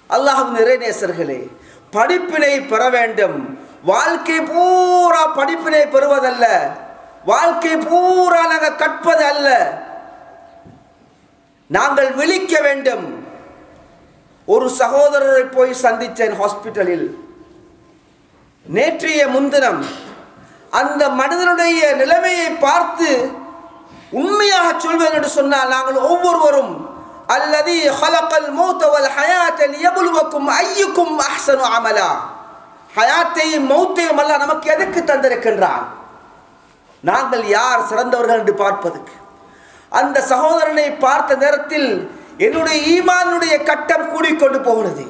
அல்லாஹ் நிறைநேசர்களே படிப்பினை பெற வேண்டும் வாழ்க்கை பூரா படிப்பினை பெறுவதல்ல வாழ்க்கை பூரா நாங்கள் கற்பது அல்ல நாங்கள் விழிக்க வேண்டும் ஒரு சகோதரரை போய் சந்தித்தேன் ஹாஸ்பிட்டலில் நேற்றைய முன்தினம் அந்த மனிதனுடைய நிலைமையை பார்த்து உண்மையாக சொல்வேன் என்று சொன்னால் நாங்கள் ஒவ்வொருவரும் அல்லது ஹலக்கல் மௌத்தவல் ஹயாத்தல் எபுலுவக்கும் ஐயுக்கும் அஹ்சனு அமலா ஹயாத்தையும் மௌத்தையும் அல்ல நமக்கு எதுக்கு தந்திருக்கின்றான் நாங்கள் யார் சிறந்தவர்கள் என்று பார்ப்பதுக்கு அந்த சகோதரனை பார்த்த நேரத்தில் என்னுடைய ஈமானுடைய கட்டம் கூடிக்கொண்டு போகிறது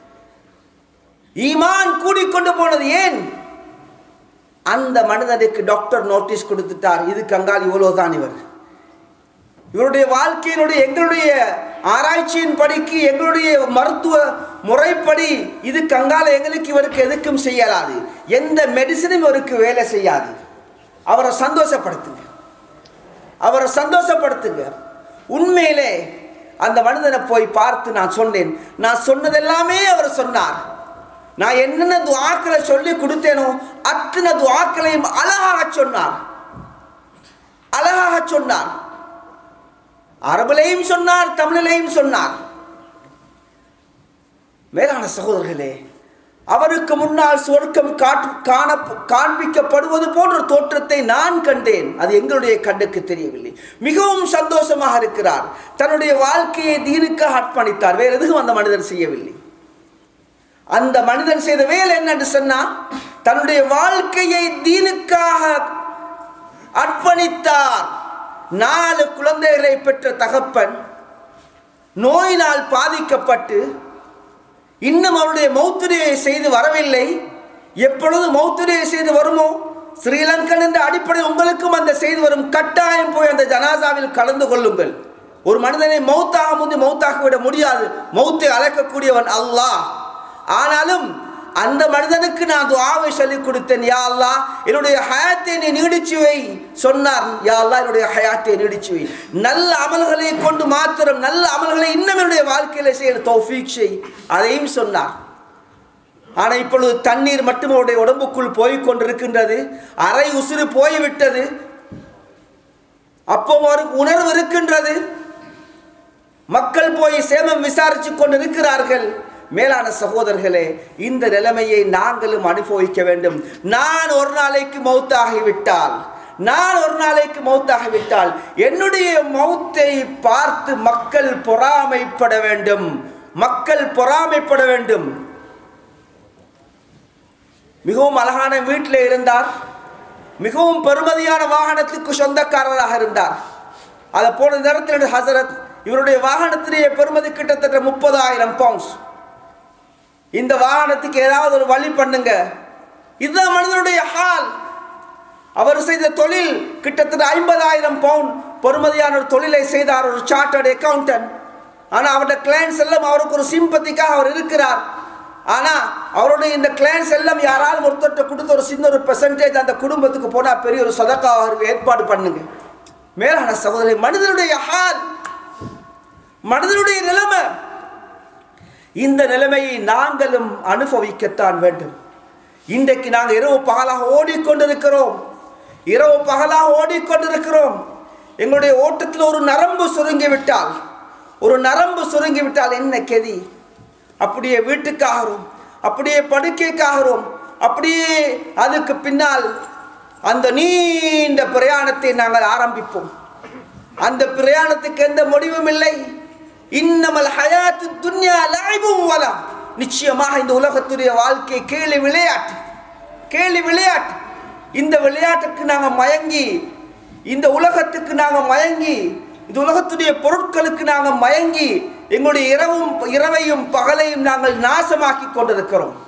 ஈமான் கூடிக்கொண்டு போனது ஏன் அந்த மனிதனுக்கு டாக்டர் நோட்டீஸ் கொடுத்துட்டார் இதுக்கு அங்கால் இவ்வளவுதான் இவர் இவருடைய வாழ்க்கையினுடைய எங்களுடைய ஆராய்ச்சியின் படிக்கு எங்களுடைய மருத்துவ முறைப்படி இது கங்கால எங்களுக்கு இவருக்கு எதுக்கும் செய்யலாது எந்த மெடிசனும் இவருக்கு வேலை செய்யாது அவரை சந்தோஷப்படுத்துங்க அவரை சந்தோஷப்படுத்துங்க உண்மையிலே அந்த மனிதனை போய் பார்த்து நான் சொன்னேன் நான் சொன்னதெல்லாமே அவர் சொன்னார் நான் என்னென்ன துவாக்களை சொல்லி கொடுத்தேனோ அத்தனை துவாக்களையும் அழகாக சொன்னார் அழகாக சொன்னார் அரபிலையும் சொன்னார் தமிழிலையும் சொன்னார் மேலான சகோதரர்களே அவருக்கு முன்னால் சொர்க்கம் காட்டு காண காண்பிக்கப்படுவது போன்ற தோற்றத்தை நான் கண்டேன் அது எங்களுடைய கண்ணுக்கு தெரியவில்லை மிகவும் சந்தோஷமாக இருக்கிறார் தன்னுடைய வாழ்க்கையை தீனுக்காக அர்ப்பணித்தார் வேற எதுவும் அந்த மனிதன் செய்யவில்லை அந்த மனிதன் செய்த வேலை என்னன்னு சொன்னா தன்னுடைய வாழ்க்கையை தீனுக்காக அர்ப்பணித்தார் நாலு குழந்தைகளை பெற்ற தகப்பன் நோயினால் பாதிக்கப்பட்டு இன்னும் அவருடைய மௌத்துரையை செய்து வரவில்லை எப்பொழுது மௌத்துரையை செய்து வருமோ ஸ்ரீலங்கன் என்ற அடிப்படை உங்களுக்கும் அந்த செய்து வரும் கட்டாயம் போய் அந்த ஜனாசாவில் கலந்து கொள்ளுங்கள் ஒரு மனிதனை மௌத்தாக முந்தி மௌத்தாக விட முடியாது மௌத்தை அழைக்கக்கூடியவன் அல்லாஹ் ஆனாலும் அந்த மனிதனுக்கு நான் துஆவை சொல்லிக் கொடுத்தேன் யா அல்லா என்னுடைய ஹயாத்தை நீ நீடிச்சு வை சொன்னார் யா அல்லா என்னுடைய ஹயாத்தை நீடிச்சு வை நல்ல அமல்களை கொண்டு மாத்திரம் நல்ல அமல்களை இன்னும் என்னுடைய வாழ்க்கையில செய்ய தௌஃபீக் செய் அதையும் சொன்னார் ஆனால் இப்பொழுது தண்ணீர் மட்டும் அவருடைய உடம்புக்குள் போய் கொண்டிருக்கின்றது அரை உசுறு போய்விட்டது அப்போ ஒரு உணர்வு இருக்கின்றது மக்கள் போய் சேமம் விசாரித்து கொண்டு இருக்கிறார்கள் மேலான சகோதரர்களே இந்த நிலைமையை நாங்களும் அனுபவிக்க வேண்டும் நான் ஒரு நாளைக்கு மௌத்தாகிவிட்டால் நான் ஒரு நாளைக்கு மௌத்தாகிவிட்டால் என்னுடைய மௌத்தை பார்த்து மக்கள் பொறாமைப்பட வேண்டும் மக்கள் பொறாமைப்பட வேண்டும் மிகவும் அழகான வீட்டில் இருந்தார் மிகவும் பெருமதியான வாகனத்துக்கு சொந்தக்காரராக இருந்தார் அதை போன நேரத்தில் ஹசரத் இவருடைய வாகனத்திலேயே பெருமதி கிட்டத்தட்ட முப்பதாயிரம் பவுண்ட்ஸ் இந்த வாகனத்துக்கு ஏதாவது ஒரு வழி பண்ணுங்க இதுதான் மனிதனுடைய ஹால் அவர் செய்த தொழில் கிட்டத்தட்ட ஐம்பதாயிரம் பவுண்ட் பொறுமதியான ஒரு தொழிலை செய்தார் ஒரு சார்ட்டர்ட் அக்கௌண்டன்ட் ஆனால் அவருடைய கிளைண்ட்ஸ் எல்லாம் அவருக்கு ஒரு சிம்பத்திக்காக அவர் இருக்கிறார் ஆனால் அவருடைய இந்த கிளைண்ட்ஸ் எல்லாம் யாராலும் ஒருத்தர்கிட்ட கொடுத்த ஒரு சின்ன ஒரு பெர்சன்டேஜ் அந்த குடும்பத்துக்கு போனால் பெரிய ஒரு சதக்கா அவருக்கு ஏற்பாடு பண்ணுங்க மேலான சகோதரி மனிதனுடைய ஹால் மனிதனுடைய நிலைமை இந்த நிலைமையை நாங்களும் அனுபவிக்கத்தான் வேண்டும் இன்றைக்கு நாங்கள் இரவு பகலாக ஓடிக்கொண்டிருக்கிறோம் இரவு பகலாக ஓடிக்கொண்டிருக்கிறோம் எங்களுடைய ஓட்டத்தில் ஒரு நரம்பு சுருங்கி விட்டால் ஒரு நரம்பு சுருங்கி விட்டால் என்ன கெதி அப்படியே வீட்டுக்காகிறோம் அப்படியே படுக்கைக்காகிறோம் அப்படியே அதுக்கு பின்னால் அந்த நீண்ட பிரயாணத்தை நாங்கள் ஆரம்பிப்போம் அந்த பிரயாணத்துக்கு எந்த முடிவும் இல்லை இன்னமல் ஹயாத்து துன்யா லாய்பும் வலம் நிச்சயமாக இந்த உலகத்துடைய வாழ்க்கை கேலி விளையாட்டு கேலி விளையாட்டு இந்த விளையாட்டுக்கு நாங்கள் மயங்கி இந்த உலகத்துக்கு நாங்கள் மயங்கி இந்த உலகத்துடைய பொருட்களுக்கு நாங்கள் மயங்கி எங்களுடைய இரவும் இரவையும் பகலையும் நாங்கள் நாசமாக்கி கொண்டிருக்கிறோம்